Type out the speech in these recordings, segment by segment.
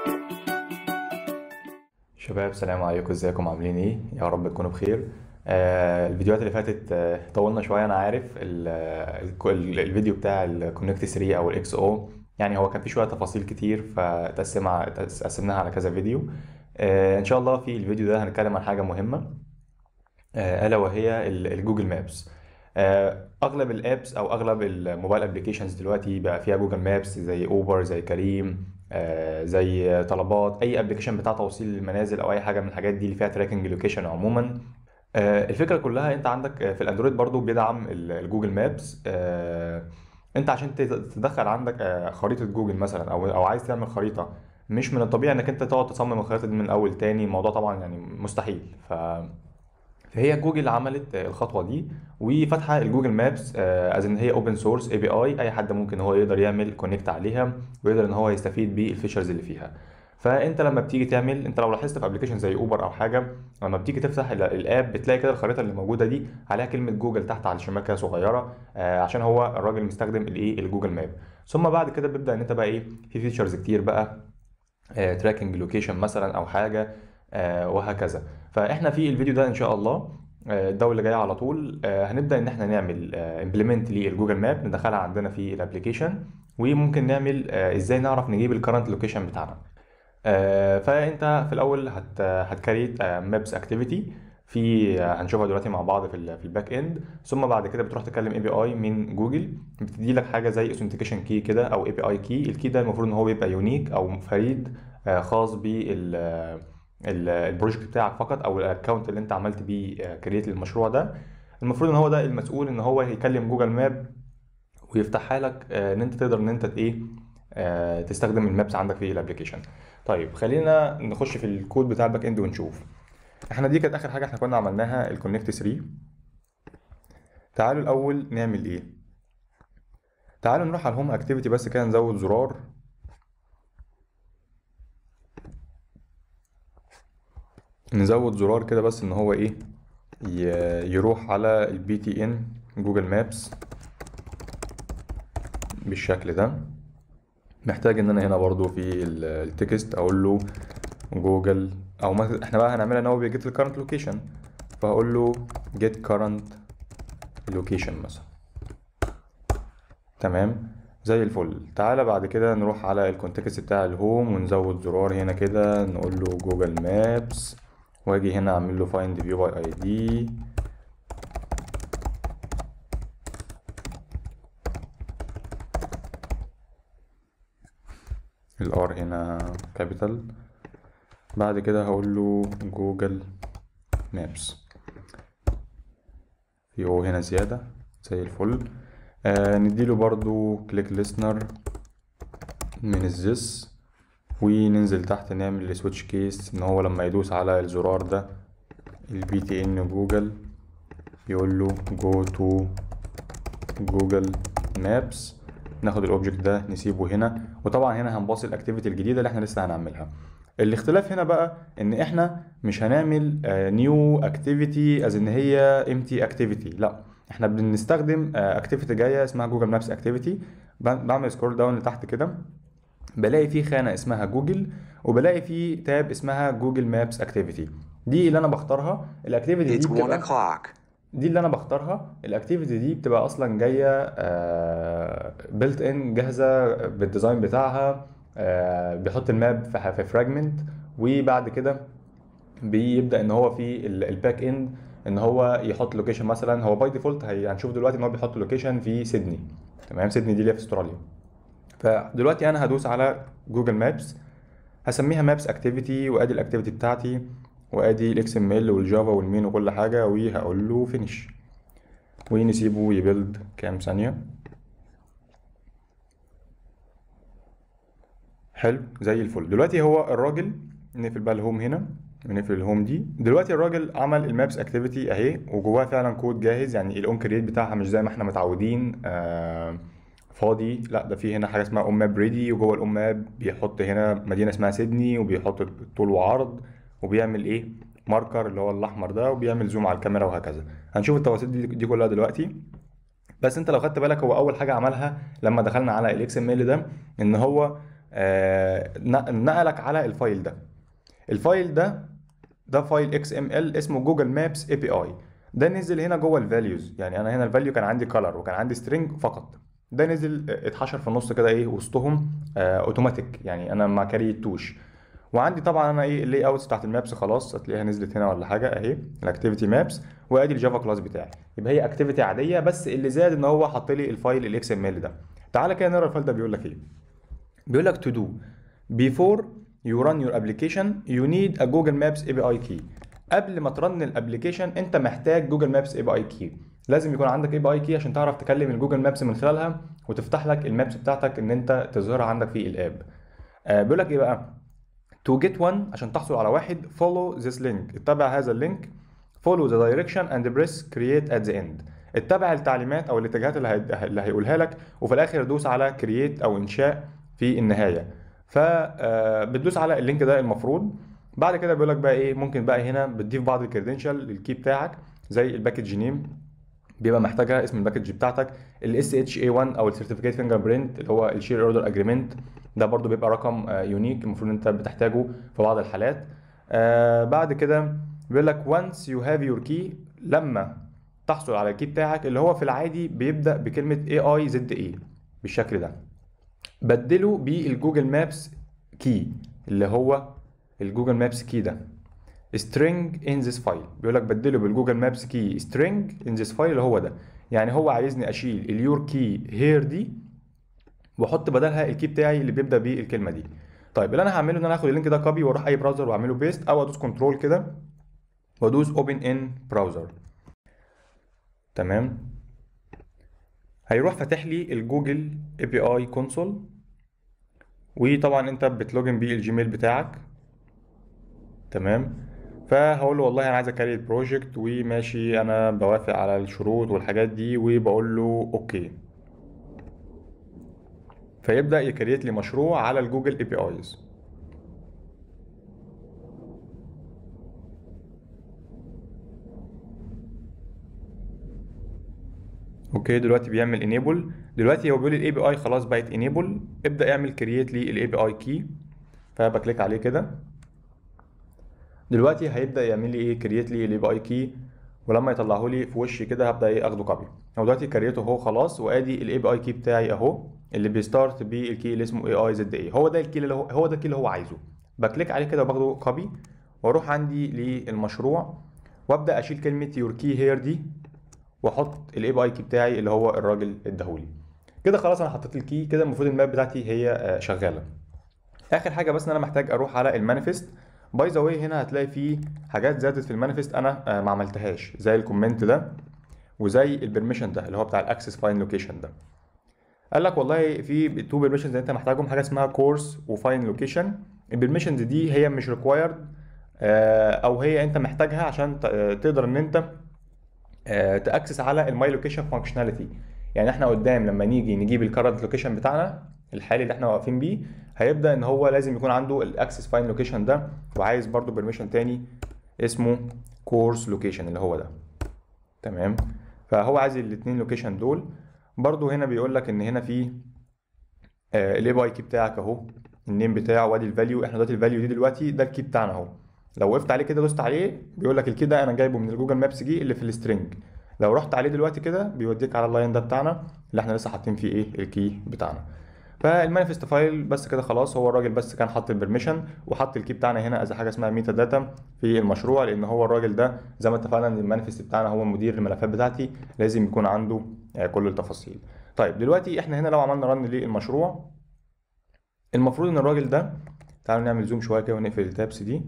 شباب السلام عليكم ازيكم عاملين ايه يا رب تكونوا بخير آه الفيديوهات اللي فاتت آه طولنا شويه انا عارف ال ال الفيديو بتاع الكونكت 3 او الاكس او يعني هو كان فيه شويه تفاصيل كتير فتقسمها قسمناها على كذا فيديو آه ان شاء الله في الفيديو ده هنتكلم عن حاجه مهمه آه الا وهي ال- الجوجل مابس آه، اغلب الابس او اغلب الموبايل ابلكيشنز دلوقتي بقى فيها جوجل مابس زي اوبر زي كريم آه، زي طلبات اي ابلكيشن بتاع توصيل المنازل او اي حاجه من الحاجات دي اللي فيها تراكنج لوكيشن عموما آه، الفكره كلها انت عندك آه، في الاندرويد برضو بيدعم ال- الجوجل مابس آه، انت عشان تت- تدخل عندك آه، خريطه جوجل مثلا او او عايز تعمل خريطه مش من الطبيعي انك انت تقعد تصمم الخريطه دي من الاول تاني الموضوع طبعا يعني مستحيل ف فهي جوجل عملت الخطوه دي وفاتحه الجوجل مابس از ان هي اوبن سورس اي بي اي اي حد ممكن هو يقدر يعمل كونكت عليها ويقدر ان هو يستفيد بالفيشرز اللي فيها فانت لما بتيجي تعمل انت لو لاحظت في ابلكيشن زي اوبر او حاجه لما بتيجي تفتح ال- الاب بتلاقي كده الخريطه اللي موجوده دي عليها كلمه جوجل تحت على الشمال كده صغيره آه، عشان هو الراجل مستخدم الايه الجوجل ماب ثم بعد كده بيبدا ان انت بقى ايه في فيتشرز كتير بقى تراكنج لوكيشن مثلا او حاجه آه، وهكذا فاحنا في الفيديو ده ان شاء الله آه، الدوله اللي جايه على طول آه، هنبدا ان احنا نعمل امبلمنت للجوجل ماب ندخلها عندنا في الابلكيشن وممكن نعمل آه، ازاي نعرف نجيب الكرنت لوكيشن بتاعنا آه، فانت في الاول هت هتكريت مابس اكتيفيتي في آه، هنشوفها دلوقتي مع بعض في ال في الباك اند ثم بعد كده بتروح تكلم اي بي اي من جوجل بتدي لك حاجه زي اوثنتيكيشن كي كده او اي بي اي كي الكي ده المفروض ان هو بيبقى يونيك او فريد آه، خاص بال ال- البروجكت بتاعك فقط او الاكونت اللي انت عملت بيه كريت للمشروع ده المفروض ان هو ده المسؤول ان هو يكلم جوجل ماب ويفتحها لك آه، ان انت تقدر ان انت ايه آه، تستخدم المابس عندك في الابلكيشن طيب خلينا نخش في الكود بتاع الباك اند ونشوف احنا دي كانت اخر حاجه احنا كنا عملناها الكونكت 3 تعالوا الاول نعمل ايه تعالوا نروح على الهوم اكتيفيتي بس كده نزود زرار نزود زرار كده بس ان هو ايه ي- يروح على البي تي ان جوجل مابس بالشكل ده محتاج ان انا هنا برضو في ال- التكست اقول له جوجل او ما احنا بقى هنعملها ان هو بيجيت الكرنت لوكيشن فهقول له get current location مثلا تمام زي الفل تعالى بعد كده نروح على الكونتكست بتاع الهوم ونزود زرار هنا كده نقول له جوجل مابس واجي هنا اعمل له find view by id الار هنا كابيتال بعد كده هقول له جوجل مابس في او هنا زيادة زي الفل آه نديله برضو كليك ليسنر من الزس وننزل تحت نعمل السويتش كيس ان هو لما يدوس على الزرار ده البي تي ان جوجل يقول له جو تو جوجل مابس ناخد الاوبجكت ده نسيبه هنا وطبعا هنا هنباصي الاكتيفيتي الجديده اللي احنا لسه هنعملها الاختلاف هنا بقى ان احنا مش هنعمل نيو اكتيفيتي از ان هي امتي اكتيفيتي لا احنا بنستخدم اكتيفيتي جايه اسمها جوجل مابس اكتيفيتي بعمل سكرول داون لتحت كده بلاقي في خانه اسمها جوجل وبلاقي في تاب اسمها جوجل مابس اكتيفيتي دي اللي انا بختارها الاكتيفيتي It's دي one بتبقى o'clock. دي اللي انا بختارها الاكتيفيتي دي بتبقى اصلا جايه بيلت ان جاهزه بالديزاين بتاعها آه، بيحط الماب في في فراجمنت وبعد كده بيبدا ان هو في ال- الباك اند ان هو يحط لوكيشن مثلا هو باي ديفولت هنشوف دلوقتي ان هو بيحط لوكيشن في سيدني تمام سيدني دي اللي هي في استراليا فدلوقتي انا هدوس على جوجل مابس هسميها مابس اكتيفيتي وادي الاكتيفيتي بتاعتي وادي الاكس ام ال والجافا والمين وكل حاجه وهقول له فينيش ونسيبه يبيلد كام ثانيه حلو زي الفل دلوقتي هو الراجل نقفل بقى الهوم هنا ونقفل الهوم دي دلوقتي الراجل عمل المابس اكتيفيتي اهي وجواها فعلا كود جاهز يعني الاون كريت بتاعها مش زي ما احنا متعودين آه فاضي لا ده في هنا حاجه اسمها اون ماب ريدي وجوه الاون ماب بيحط هنا مدينه اسمها سيدني وبيحط طول وعرض وبيعمل ايه ماركر اللي هو الاحمر ده وبيعمل زوم على الكاميرا وهكذا هنشوف التفاصيل دي, دي كلها دلوقتي بس انت لو خدت بالك هو اول حاجه عملها لما دخلنا على الاكس ام ال ده ان هو آه، ن- نقلك على الفايل ده الفايل ده ده فايل اكس ام ال اسمه جوجل مابس اي بي اي ده نزل هنا جوه الفاليوز يعني انا هنا الفاليو كان عندي كلر وكان عندي سترينج فقط ده نزل آه، اتحشر في النص كده ايه وسطهم آه اوتوماتيك يعني انا ما كريتوش وعندي طبعا انا ايه اللي اوتس بتاعت المابس خلاص هتلاقيها نزلت هنا ولا حاجه اهي الاكتيفيتي مابس وادي الجافا كلاس بتاعي يبقى هي اكتيفيتي عاديه بس اللي زاد ان هو حط لي الفايل الاكس ام ال ده تعالى كده نقرا الفايل ده بيقول لك ايه بيقول لك to do before you run your application you need a Google Maps API key قبل ما ترن الابلكيشن انت محتاج جوجل مابس اي بي اي كي لازم يكون عندك اي بي اي كي عشان تعرف تكلم الجوجل مابس من خلالها وتفتح لك المابس بتاعتك ان انت تظهرها عندك في الاب آه بيقول لك ايه بقى to get one عشان تحصل على واحد follow this link اتبع هذا اللينك follow the direction and press create at the end اتبع التعليمات او الاتجاهات اللي, هي... اللي هيقولها لك وفي الاخر دوس على create او انشاء في النهايه فبتدوس على اللينك ده المفروض بعد كده بيقول لك بقى ايه ممكن بقى هنا بتضيف بعض الكريدنشال للكي بتاعك زي الباكج نيم بيبقى محتاجها اسم الباكج بتاعتك الاس اتش اي 1 او السيرتيفيكيت فينجر برينت اللي هو الشير اوردر اجريمنت ده برضو بيبقى رقم يونيك المفروض انت بتحتاجه في بعض الحالات آه بعد كده بيقول لك once you have your key لما تحصل على الكي بتاعك اللي هو في العادي بيبدا بكلمه اي اي زد اي بالشكل ده بدله بالجوجل مابس كي اللي هو الجوجل مابس كي ده string in this file بيقول لك بدله بالجوجل مابس كي string in this file اللي هو ده يعني هو عايزني اشيل اليور كي هير دي واحط بدلها الكي بتاعي اللي بيبدا بالكلمه دي طيب اللي انا هعمله ان انا هاخد اللينك ده كوبي واروح اي براوزر واعمله بيست او ادوس كنترول كده وادوس اوبن ان براوزر تمام هيروح فاتح لي الجوجل اي بي اي كونسول وطبعا انت بتلوجن بيه الجيميل بتاعك تمام فهقول له والله انا عايز اكريت بروجكت وماشي انا بوافق على الشروط والحاجات دي وبقول له اوكي فيبدا يكريت لي مشروع على الجوجل اي بي ايز اوكي دلوقتي بيعمل انيبل دلوقتي هو بيقول الاي بي اي خلاص بقت انيبل ابدا اعمل كرييت لي الاي بي اي كي فبكليك عليه كده دلوقتي هيبدا يعمل لي ايه كرييت لي الاي بي اي كي ولما يطلعه لي في وشي كده هبدا ايه اخده كوبي هو دلوقتي كريته اهو خلاص وادي الاي بي اي كي بتاعي اهو اللي بيستارت بالكي اللي اسمه اي اي زد اي هو ده الكي اللي هو هو ده الكي اللي هو عايزه بكليك عليه كده وباخده كوبي واروح عندي للمشروع وابدا اشيل كلمه يور كي هير دي واحط الاي بي اي كي بتاعي اللي هو الراجل اداهولي كده خلاص انا حطيت الكي كده المفروض الماب بتاعتي هي آه، شغاله اخر حاجه بس ان انا محتاج اروح على المانيفست باي ذا واي هنا هتلاقي فيه حاجات زادت في المانيفست انا آه، ما عملتهاش زي الكومنت ده وزي البرميشن ده اللي هو بتاع الاكسس فاين لوكيشن ده قال لك والله في تو بيرميشنز انت محتاجهم حاجه اسمها كورس وفاين لوكيشن البرميشنز دي هي مش ريكوايرد او هي انت محتاجها عشان ت- آه، تقدر ان انت آه، تاكسس على الماي لوكيشن فانكشناليتي يعني احنا قدام لما نيجي نجيب الكرنت لوكيشن بتاعنا الحالي اللي احنا واقفين بيه هيبدا ان هو لازم يكون عنده الاكسس فاين لوكيشن ده وعايز برضو بيرميشن تاني اسمه كورس لوكيشن اللي هو ده تمام فهو عايز الاثنين لوكيشن دول برضو هنا بيقول لك ان هنا في الاي بي اي كي بتاعك اهو النيم بتاعه وادي الفاليو احنا دلوقتي الفاليو دي دلوقتي ده الكي بتاعنا اهو لو وقفت عليه كده دوست عليه بيقول لك الكي ده انا جايبه من الجوجل مابس جي اللي في السترنج لو رحت عليه دلوقتي كده بيوديك على اللاين ده بتاعنا اللي احنا لسه حاطين فيه ايه الكي بتاعنا فالمانيفست فايل بس كده خلاص هو الراجل بس كان حاط البرميشن وحط الكي بتاعنا هنا از حاجه اسمها ميتا داتا في المشروع لان هو الراجل ده زي ما اتفقنا ان المانيفست بتاعنا هو مدير الملفات بتاعتي لازم يكون عنده آه، كل التفاصيل طيب دلوقتي احنا هنا لو عملنا رن للمشروع المفروض ان الراجل ده تعالوا نعمل زوم شويه كده ونقفل التابس دي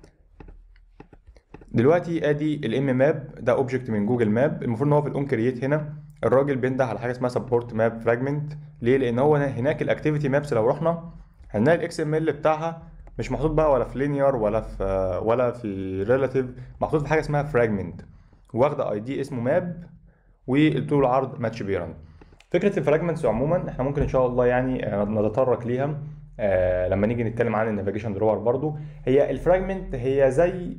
دلوقتي ادي الام ماب ده اوبجكت من جوجل ماب المفروض ان هو في الاون كرييت هنا الراجل بينده على حاجه اسمها سبورت ماب فراجمنت ليه لان هو هناك الاكتيفيتي مابس لو رحنا هنلاقي الاكس ام ال بتاعها مش محطوط بقى ولا في لينير ولا في ولا في ريلاتيف محطوط في حاجه اسمها فراجمنت واخده اي دي اسمه ماب والطول العرض ماتش بيرن فكره الفراجمنتس عموما احنا ممكن ان شاء الله يعني آه، نتطرق ليها آه، لما نيجي نتكلم عن النافيجيشن درور برضو هي الفراجمنت هي زي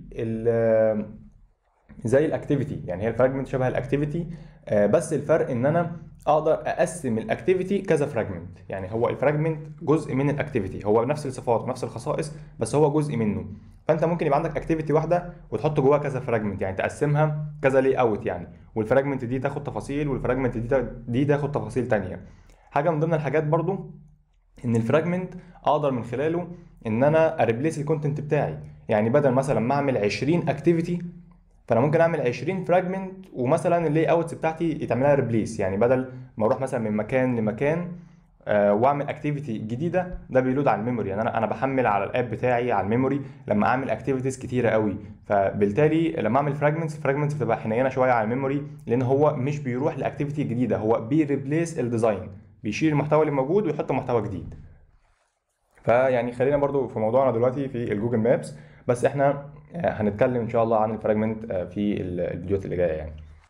ال زي الاكتيفيتي يعني هي الفراجمنت شبه الاكتيفيتي بس الفرق ان انا اقدر اقسم الاكتيفيتي كذا فراجمنت يعني هو الفراجمنت جزء من الاكتيفيتي هو نفس الصفات ونفس الخصائص بس هو جزء منه فانت ممكن يبقى عندك اكتيفيتي واحده وتحط جواها كذا فراجمنت يعني تقسمها كذا لي اوت يعني والفراجمنت دي تاخد تفاصيل والفراجمنت دي تا- دي تاخد تفاصيل تانية حاجه من ضمن الحاجات برضو ان الفراجمنت اقدر من خلاله ان انا اريبليس الكونتنت بتاعي يعني بدل مثلا ما اعمل 20 اكتيفيتي فانا ممكن اعمل 20 فراجمنت ومثلا اللي اوتس بتاعتي يتعمل لها ريبليس يعني بدل ما اروح مثلا من مكان لمكان آه، واعمل اكتيفيتي جديده ده بيلود على الميموري يعني انا انا بحمل على الاب بتاعي على الميموري لما اعمل اكتيفيتيز كتيره قوي فبالتالي لما اعمل فراجمنتس الفراجمنتس بتبقى حنينه شويه على الميموري لان هو مش بيروح لاكتيفيتي جديده هو بيريبليس الديزاين بيشيل المحتوى اللي موجود ويحط محتوى جديد فيعني خلينا برضو في موضوعنا دلوقتي في الجوجل مابس بس احنا آه، هنتكلم ان شاء الله عن الفراجمنت آه، في ال- الفيديوهات اللي جايه يعني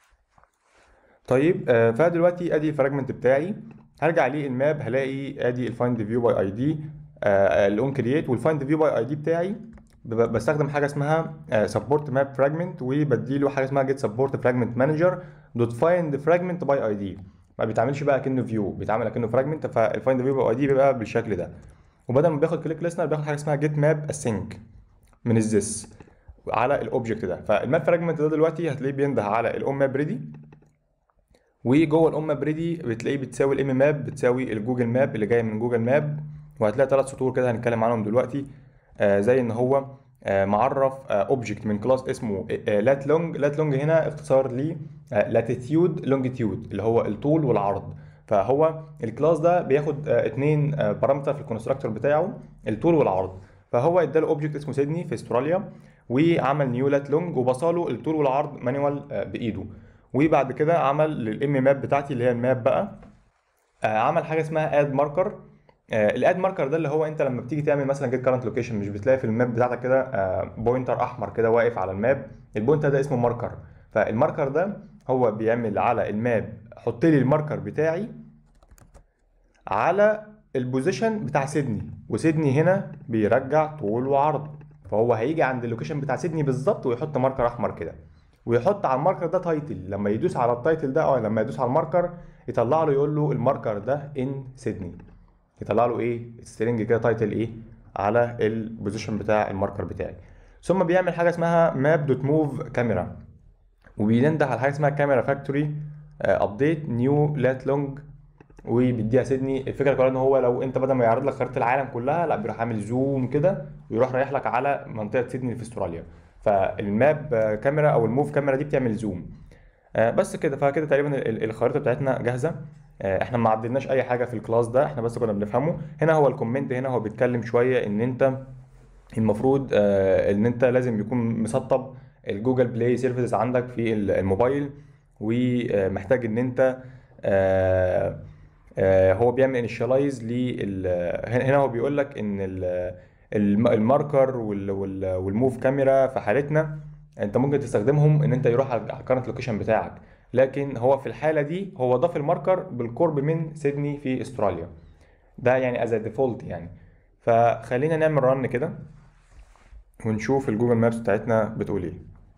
طيب آه، فدلوقتي ادي الفراجمنت بتاعي هرجع ليه الماب هلاقي ادي الفايند فيو باي اي دي الاون كرييت والفايند فيو باي اي دي بتاعي ب- بستخدم حاجه اسمها سبورت ماب فراجمنت وبديله حاجه اسمها جيت سبورت فراجمنت مانجر دوت فايند فراجمنت باي اي دي ما بيتعملش بقى كأنه فيو بيتعمل كأنه فراجمنت فالفايند فيو باي اي دي بيبقى بالشكل ده وبدل ما بياخد كليك ليسنر بياخد حاجه اسمها جيت ماب اسync من الزس على الاوبجكت ده فالماب فراجمنت ده دلوقتي هتلاقيه بينده على الاون ماب ريدي وجوه الام ماب ريدي بتلاقيه بتساوي الام ماب بتساوي الجوجل ماب اللي جاي من جوجل ماب وهتلاقي ثلاث سطور كده هنتكلم عنهم دلوقتي آه زي ان هو آه معرف اوبجكت من كلاس اسمه لات لونج لات لونج هنا اختصار ل لاتيتيود لونجيتيود اللي هو الطول والعرض فهو الكلاس ده بياخد آه اتنين بارامتر في الكونستراكتور بتاعه الطول والعرض فهو اداله اوبجكت اسمه سيدني في استراليا وعمل نيو لات لونج وبصاله الطول والعرض مانيوال آه بايده وبعد كده عمل للام ماب بتاعتي اللي هي الماب بقى آه، عمل حاجه اسمها اد ماركر الاد ماركر ده اللي هو انت لما بتيجي تعمل مثلا جيت كارنت لوكيشن مش بتلاقي في الماب بتاعتك كده بوينتر احمر كده واقف على الماب البوينتر ده اسمه ماركر فالماركر ده هو بيعمل على الماب حط لي الماركر بتاعي على البوزيشن بتاع سيدني وسيدني هنا بيرجع طول وعرض فهو هيجي عند اللوكيشن بتاع سيدني بالظبط ويحط ماركر احمر كده ويحط على الماركر ده تايتل لما يدوس على التايتل ده او لما يدوس على الماركر يطلع له يقول له الماركر ده ان سيدني يطلع له ايه سترينج كده تايتل ايه على البوزيشن بتاع الماركر بتاعي ثم بيعمل حاجه اسمها ماب دوت موف كاميرا وبينده على حاجه اسمها كاميرا فاكتوري ابديت نيو لات لونج وبيديها سيدني الفكره كلها ان هو لو انت بدل ما يعرض لك خريطه العالم كلها لا بيروح عامل زوم كده ويروح رايح لك على منطقه سيدني اللي في استراليا فالماب آه، كاميرا او الموف كاميرا دي بتعمل زوم آه، بس كده فكده تقريبا ال- ال- الخريطه بتاعتنا جاهزه آه، احنا ما عدلناش اي حاجه في الكلاس ده احنا بس كنا بنفهمه هنا هو الكومنت هنا هو بيتكلم شويه ان انت المفروض آه، ان انت لازم يكون مسطب الجوجل بلاي سيرفيسز عندك في ال- الموبايل ومحتاج ان انت آه، آه، هو بيعمل انيشاليز لل هنا هنا هو بيقول لك ان ال- الم- الماركر وال- وال- والموف كاميرا في حالتنا انت ممكن تستخدمهم ان انت يروح على الكارنت لوكيشن بتاعك لكن هو في الحاله دي هو ضاف الماركر بالقرب من سيدني في استراليا ده يعني از ديفولت يعني فخلينا نعمل رن كده ونشوف الجوجل مابس بتاعتنا بتقول ايه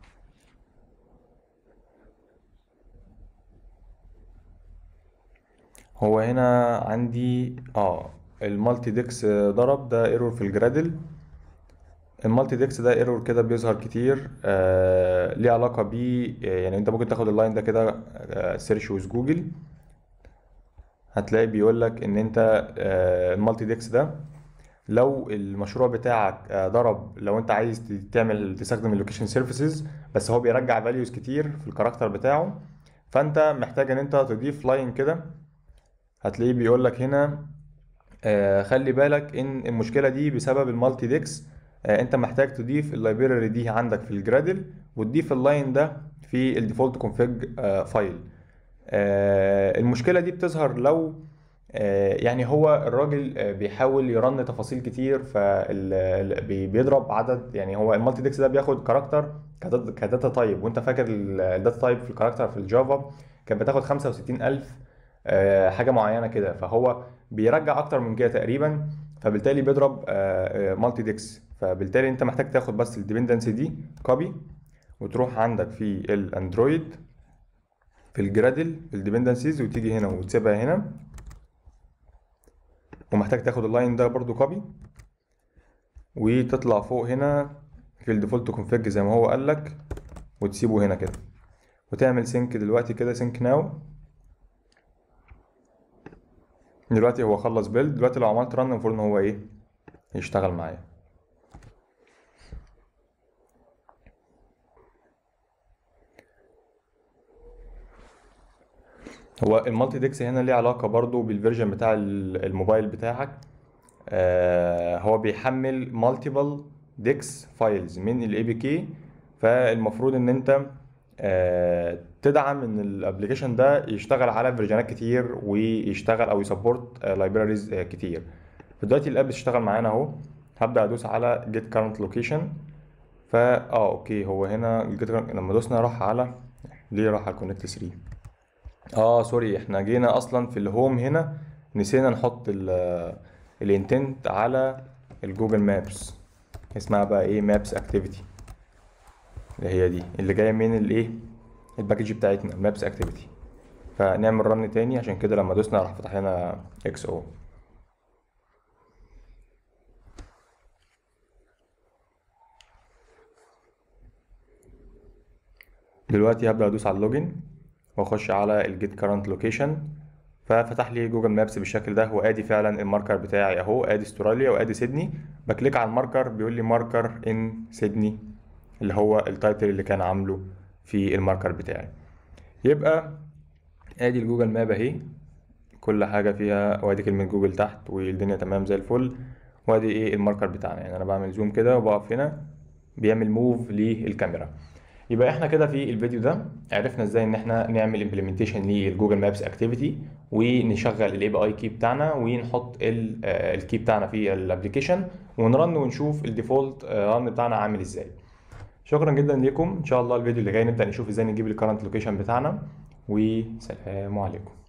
هو هنا عندي اه المالتي ديكس ضرب ده ايرور في الجرادل المالتي ديكس ده ايرور كده بيظهر كتير آه ليه علاقة بيه آه، يعني انت ممكن تاخد اللاين ده كده آه سيرش ويز جوجل هتلاقي بيقول لك ان انت آه المالتي ديكس ده لو المشروع بتاعك آه، ضرب لو انت عايز ت- تعمل تستخدم اللوكيشن سيرفيسز بس هو بيرجع فاليوز كتير في الكاركتر بتاعه فانت محتاج ان انت تضيف لاين كده هتلاقيه بيقول لك هنا آه، خلي بالك ان المشكله دي بسبب المالتي ديكس آه، انت محتاج تضيف اللايبراري دي عندك في الجرادل وتضيف اللاين ده في الديفولت config آه، فايل آه، المشكله دي بتظهر لو آه، يعني هو الراجل آه، بيحاول يرن تفاصيل كتير فبيضرب عدد يعني هو المالتي ديكس ده بياخد كاركتر كداتا كداتا تايب وانت فاكر الداتا تايب في الكاركتر في الجافا كانت بتاخد 65000 آه، حاجه معينه كده فهو بيرجع اكتر من كده تقريبا فبالتالي بيضرب مالتي ديكس فبالتالي انت محتاج تاخد بس الديبندنسي دي كوبي وتروح عندك في الاندرويد في الجرادل في الديبندنسيز وتيجي هنا وتسيبها هنا ومحتاج تاخد اللاين ده برضو كوبي وتطلع فوق هنا في الديفولت كونفيج زي ما هو قالك وتسيبه هنا كده وتعمل سينك دلوقتي كده سينك ناو دلوقتي هو خلص بيلد دلوقتي لو عملت رن المفروض ان هو ايه يشتغل معايا هو المالتي ديكس هنا ليه علاقة برضو بالفيرجن بتاع ال- الموبايل بتاعك آه هو بيحمل مالتيبل ديكس فايلز من الاي بي كي فالمفروض ان انت آه تدعم ان الابلكيشن ده يشتغل على فيرجنات كتير ويشتغل او يسبورت لايبراريز كتير فدلوقتي الاب بتشتغل معانا اهو هبدا ادوس على جيت كارنت لوكيشن فا اه اوكي هو هنا الجيت لما دوسنا راح على ليه راح على كونكت 3 اه سوري احنا جينا اصلا في الهوم هنا نسينا نحط ال الانتنت على الجوجل مابس اسمها بقى ايه مابس اكتيفيتي اللي هي دي اللي جايه من الايه الباكج بتاعتنا مابس اكتيفيتي فنعمل رن تاني عشان كده لما دوسنا راح فتح لنا اكس او دلوقتي هبدأ ادوس على اللوجن واخش على الجيت كارنت لوكيشن ففتح لي جوجل مابس بالشكل ده وادي فعلا الماركر بتاعي اهو ادي استراليا وادي سيدني بكليك على الماركر بيقول لي ماركر ان سيدني اللي هو التايتل اللي كان عامله في الماركر بتاعي يبقى ادي الجوجل ماب اهي كل حاجه فيها وادي كلمه جوجل تحت والدنيا تمام زي الفل وادي ايه الماركر بتاعنا يعني انا بعمل زوم كده وبقف هنا بيعمل موف للكاميرا يبقى احنا كده في الفيديو ده عرفنا ازاي ان احنا نعمل امبلمنتيشن للجوجل مابس اكتيفيتي ونشغل الاي بي اي كي بتاعنا ونحط الكي بتاعنا في الابلكيشن ونرن ونشوف الديفولت رن بتاعنا عامل ازاي شكرا جدا ليكم ان شاء الله الفيديو اللي جاي نبدا نشوف ازاي نجيب الكرنت لوكيشن بتاعنا وسلام عليكم